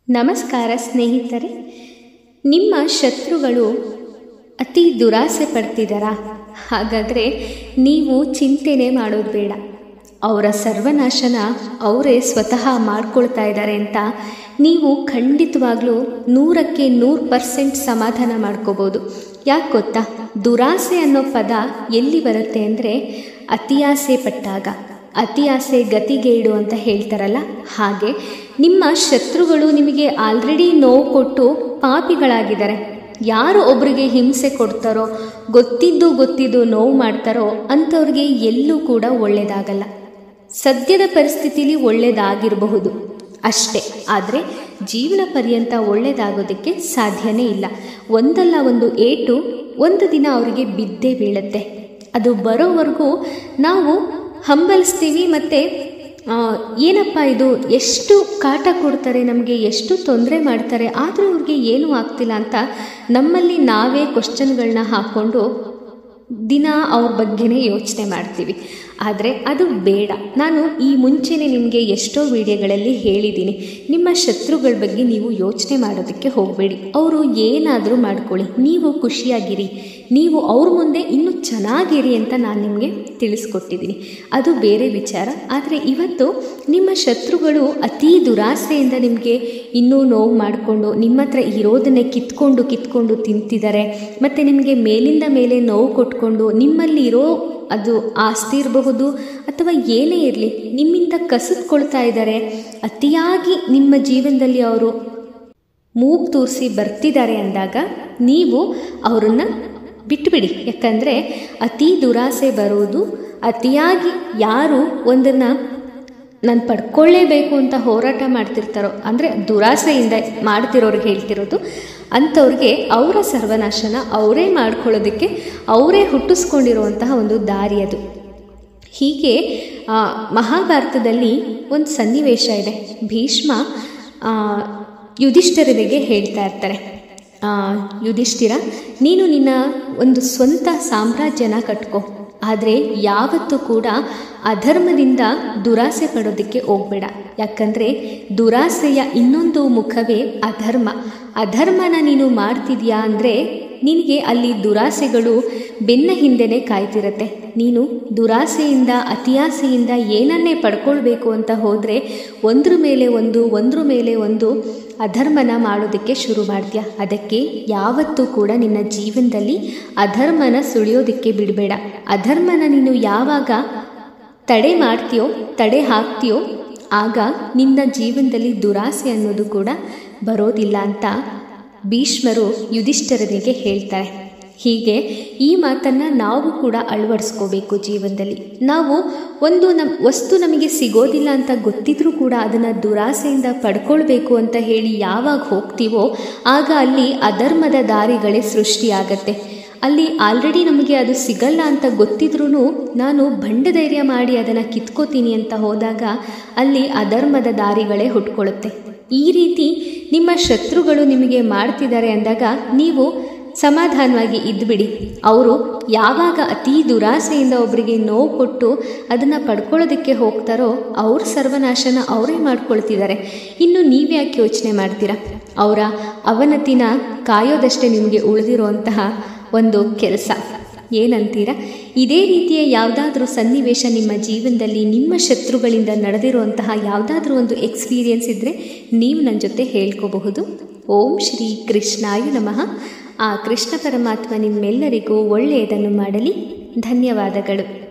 ನಮಸ್ಕಾರ ಸ್ನೇಹಿತರೆ ನಿಮ್ಮ ಶತ್ರುಗಳು ಅತಿ ದುರಾಸೆ ಪಡ್ತಿದ್ದಾರಾ ಹಾಗಾದರೆ ನೀವು ಚಿಂತೆನೆ ಮಾಡೋದು ಬೇಡ ಅವರ ಸರ್ವನಾಶನ ಅವರೇ ಸ್ವತಃ ಮಾಡ್ಕೊಳ್ತಾ ಇದ್ದಾರೆ ಅಂತ ನೀವು ಖಂಡಿತವಾಗ್ಲೂ ನೂರಕ್ಕೆ ನೂರು ಪರ್ಸೆಂಟ್ ಸಮಾಧಾನ ಮಾಡ್ಕೋಬೋದು ಯಾಕೆ ಗೊತ್ತಾ ದುರಾಸೆ ಅನ್ನೋ ಪದ ಎಲ್ಲಿ ಬರುತ್ತೆ ಅಂದರೆ ಅತಿಯಾಸೆ ಪಟ್ಟಾಗ ಅತಿಯಾಸೆ ಗತಿಗೇಡು ಅಂತ ಹೇಳ್ತಾರಲ್ಲ ಹಾಗೆ ನಿಮ್ಮ ಶತ್ರುಗಳು ನಿಮಗೆ ಆಲ್ರೆಡಿ ನೋವು ಕೊಟ್ಟು ಪಾಪಿಗಳಾಗಿದ್ದಾರೆ ಯಾರು ಒಬ್ಬರಿಗೆ ಹಿಂಸೆ ಕೊಡ್ತಾರೋ ಗೊತ್ತಿದ್ದು ಗೊತ್ತಿದ್ದು ನೋವು ಮಾಡ್ತಾರೋ ಅಂಥವ್ರಿಗೆ ಎಲ್ಲೂ ಕೂಡ ಒಳ್ಳೆಯದಾಗಲ್ಲ ಸದ್ಯದ ಪರಿಸ್ಥಿತಿಲಿ ಒಳ್ಳೆಯದಾಗಿರಬಹುದು ಅಷ್ಟೇ ಆದರೆ ಜೀವನ ಪರ್ಯಂತ ಒಳ್ಳೆಯದಾಗೋದಕ್ಕೆ ಸಾಧ್ಯನೇ ಇಲ್ಲ ಒಂದಲ್ಲ ಒಂದು ಏಟು ಒಂದು ದಿನ ಅವರಿಗೆ ಬಿದ್ದೇ ಬೀಳುತ್ತೆ ಅದು ಬರೋವರೆಗೂ ನಾವು ಹಂಬಲಿಸ್ತೀವಿ ಮತ್ತು ಏನಪ್ಪ ಇದು ಎಷ್ಟು ಕಾಟ ಕೊಡ್ತಾರೆ ನಮಗೆ ಎಷ್ಟು ತೊಂದರೆ ಮಾಡ್ತಾರೆ ಆದರೂ ಅವ್ರಿಗೆ ಏನೂ ಆಗ್ತಿಲ್ಲ ಅಂತ ನಮ್ಮಲ್ಲಿ ನಾವೇ ಕ್ವಶನ್ಗಳನ್ನ ಹಾಕ್ಕೊಂಡು ದಿನ ಅವ್ರ ಬಗ್ಗೆನೇ ಯೋಚನೆ ಮಾಡ್ತೀವಿ ಆದರೆ ಅದು ಬೇಡ ನಾನು ಈ ಮುಂಚೆನೇ ನಿಮಗೆ ಎಷ್ಟೋ ವಿಡಿಯೋಗಳಲ್ಲಿ ಹೇಳಿದ್ದೀನಿ ನಿಮ್ಮ ಶತ್ರುಗಳ ಬಗ್ಗೆ ನೀವು ಯೋಚನೆ ಮಾಡೋದಕ್ಕೆ ಹೋಗಬೇಡಿ ಅವರು ಏನಾದರೂ ಮಾಡ್ಕೊಳ್ಳಿ ನೀವು ಖುಷಿಯಾಗಿರಿ ನೀವು ಅವ್ರ ಮುಂದೆ ಇನ್ನೂ ಚೆನ್ನಾಗಿರಿ ಅಂತ ನಾನು ನಿಮಗೆ ತಿಳಿಸ್ಕೊಟ್ಟಿದ್ದೀನಿ ಅದು ಬೇರೆ ವಿಚಾರ ಆದರೆ ಇವತ್ತು ನಿಮ್ಮ ಶತ್ರುಗಳು ಅತೀ ದುರಾಸೆಯಿಂದ ನಿಮಗೆ ಇನ್ನೂ ನೋವು ಮಾಡಿಕೊಂಡು ನಿಮ್ಮ ಹತ್ರ ಇರೋದನ್ನೇ ಕಿತ್ಕೊಂಡು ಕಿತ್ಕೊಂಡು ತಿಂತಿದ್ದಾರೆ ಮತ್ತು ನಿಮಗೆ ಮೇಲಿಂದ ಮೇಲೆ ನೋವು ಕೊಟ್ಕೊಂಡು ನಿಮ್ಮಲ್ಲಿ ಇರೋ ಅದು ಆಸ್ತಿ ಇರಬಹುದು ಅಥವಾ ಏನೇ ಇರಲಿ ನಿಮ್ಮಿಂದ ಕಸಿದ್ಕೊಳ್ತಾ ಇದ್ದಾರೆ ಅತಿಯಾಗಿ ನಿಮ್ಮ ಜೀವನದಲ್ಲಿ ಅವರು ಮೂಗು ತೂರಿಸಿ ಬರ್ತಿದ್ದಾರೆ ಅಂದಾಗ ನೀವು ಅವರನ್ನು ಬಿಟ್ಟುಬಿಡಿ ಯಾಕಂದರೆ ಅತಿ ದುರಾಸೆ ಬರುವುದು ಅತಿಯಾಗಿ ಯಾರು ಒಂದನ್ನು ನಾನು ಪಡ್ಕೊಳ್ಳೇಬೇಕು ಅಂತ ಹೋರಾಟ ಮಾಡ್ತಿರ್ತಾರೋ ಅಂದರೆ ದುರಾಸೆಯಿಂದ ಮಾಡ್ತಿರೋರಿಗೆ ಹೇಳ್ತಿರೋದು ಅಂಥವ್ರಿಗೆ ಅವರ ಸರ್ವನಾಶನ ಅವರೇ ಮಾಡ್ಕೊಳ್ಳೋದಕ್ಕೆ ಅವರೇ ಹುಟ್ಟಿಸ್ಕೊಂಡಿರುವಂತಹ ಒಂದು ದಾರಿ ಅದು ಹೀಗೆ ಮಹಾಭಾರತದಲ್ಲಿ ಒಂದು ಸನ್ನಿವೇಶ ಇದೆ ಭೀಷ್ಮ ಯುಧಿಷ್ಠಿರನಿಗೆ ಹೇಳ್ತಾ ಇರ್ತಾರೆ ಯುಧಿಷ್ಠಿರ ನೀನು ನಿನ್ನ ಒಂದು ಸ್ವಂತ ಸಾಮ್ರಾಜ್ಯನ ಕಟ್ಕೋ ಆದರೆ ಯಾವತ್ತೂ ಕೂಡ ಅಧರ್ಮದಿಂದ ದುರಾಸೆ ಪಡೋದಕ್ಕೆ ಹೋಗಬೇಡ ಯಾಕಂದರೆ ದುರಾಸೆಯ ಇನ್ನೊಂದು ಮುಖವೇ ಅಧರ್ಮ ಅಧರ್ಮನ ನೀನು ಮಾಡ್ತಿದ್ಯಾ ಅಂದರೆ ನಿನಗೆ ಅಲ್ಲಿ ದುರಾಸೆಗಳು ಬೆನ್ನ ಹಿಂದೆನೇ ಕಾಯ್ತಿರತ್ತೆ ನೀನು ದುರಾಸೆಯಿಂದ ಅತಿಯಾಸೆಯಿಂದ ಏನನ್ನೇ ಪಡ್ಕೊಳ್ಬೇಕು ಅಂತ ಹೋದರೆ ಒಂದ್ರ ಮೇಲೆ ಒಂದು ಒಂದ್ರ ಮೇಲೆ ಒಂದು ಅಧರ್ಮನ ಮಾಡೋದಕ್ಕೆ ಶುರು ಮಾಡ್ತೀಯ ಅದಕ್ಕೆ ಯಾವತ್ತೂ ಕೂಡ ನಿನ್ನ ಜೀವನದಲ್ಲಿ ಅಧರ್ಮನ ಸುಳಿಯೋದಕ್ಕೆ ಬಿಡಬೇಡ ಅಧರ್ಮನ ನೀನು ಯಾವಾಗ ತಡೆ ಮಾಡ್ತೀಯೋ ತಡೆ ಹಾಕ್ತೀಯೋ ಆಗ ನಿನ್ನ ಜೀವನದಲ್ಲಿ ದುರಾಸೆ ಅನ್ನೋದು ಕೂಡ ಬರೋದಿಲ್ಲ ಅಂತ ಭೀಷ್ಮರು ಯುಧಿಷ್ಠರನಿಗೆ ಹೇಳ್ತಾರೆ ಹೀಗೆ ಈ ಮಾತನ್ನು ನಾವು ಕೂಡ ಅಳವಡಿಸ್ಕೋಬೇಕು ಜೀವನದಲ್ಲಿ ನಾವು ಒಂದು ನಮ್ಮ ವಸ್ತು ನಮಗೆ ಸಿಗೋದಿಲ್ಲ ಅಂತ ಗೊತ್ತಿದ್ರೂ ಕೂಡ ಅದನ್ನು ದುರಾಸೆಯಿಂದ ಪಡ್ಕೊಳ್ಬೇಕು ಅಂತ ಹೇಳಿ ಯಾವಾಗ ಹೋಗ್ತೀವೋ ಆಗ ಅಲ್ಲಿ ಅಧರ್ಮದ ದಾರಿಗಳೇ ಸೃಷ್ಟಿಯಾಗತ್ತೆ ಅಲ್ಲಿ ಆಲ್ರೆಡಿ ನಮಗೆ ಅದು ಸಿಗಲ್ಲ ಅಂತ ಗೊತ್ತಿದ್ರೂ ನಾನು ಬಂಡ ಧೈರ್ಯ ಮಾಡಿ ಅದನ್ನು ಕಿತ್ಕೋತೀನಿ ಅಂತ ಹೋದಾಗ ಅಲ್ಲಿ ಅಧರ್ಮದ ದಾರಿಗಳೇ ಹುಟ್ಕೊಳ್ಳುತ್ತೆ ಈ ರೀತಿ ನಿಮ್ಮ ಶತ್ರುಗಳು ನಿಮಗೆ ಮಾಡ್ತಿದ್ದಾರೆ ಅಂದಾಗ ನೀವು ಸಮಾಧಾನವಾಗಿ ಇದ್ಬಿಡಿ ಅವರು ಯಾವಾಗ ಅತೀ ದುರಾಸೆಯಿಂದ ಒಬ್ಬರಿಗೆ ನೋವು ಕೊಟ್ಟು ಅದನ್ನು ಪಡ್ಕೊಳ್ಳೋದಕ್ಕೆ ಹೋಗ್ತಾರೋ ಅವ್ರ ಸರ್ವನಾಶನ ಅವರೇ ಮಾಡ್ಕೊಳ್ತಿದ್ದಾರೆ ಇನ್ನು ನೀವ್ಯಾಕೆ ಯೋಚನೆ ಮಾಡ್ತೀರಾ ಅವರ ಅವನತಿನ ಕಾಯೋದಷ್ಟೇ ನಿಮಗೆ ಉಳಿದಿರುವಂತಹ ಒಂದು ಕೆಲಸ ಏನಂತೀರಾ ಇದೇ ರೀತಿಯ ಯಾವುದಾದ್ರೂ ಸನ್ನಿವೇಶ ನಿಮ್ಮ ಜೀವನದಲ್ಲಿ ನಿಮ್ಮ ಶತ್ರುಗಳಿಂದ ನಡೆದಿರುವಂತಹ ಯಾವುದಾದ್ರೂ ಒಂದು ಎಕ್ಸ್ಪೀರಿಯನ್ಸ್ ಇದ್ದರೆ ನೀವು ನನ್ನ ಜೊತೆ ಹೇಳ್ಕೋಬಹುದು ಓಂ ಶ್ರೀ ಕೃಷ್ಣಾಯ ನಮಃ ಆ ಕೃಷ್ಣ ಪರಮಾತ್ಮ ನಿಮ್ಮೆಲ್ಲರಿಗೂ ಒಳ್ಳೆಯದನ್ನು ಮಾಡಲಿ ಧನ್ಯವಾದಗಳು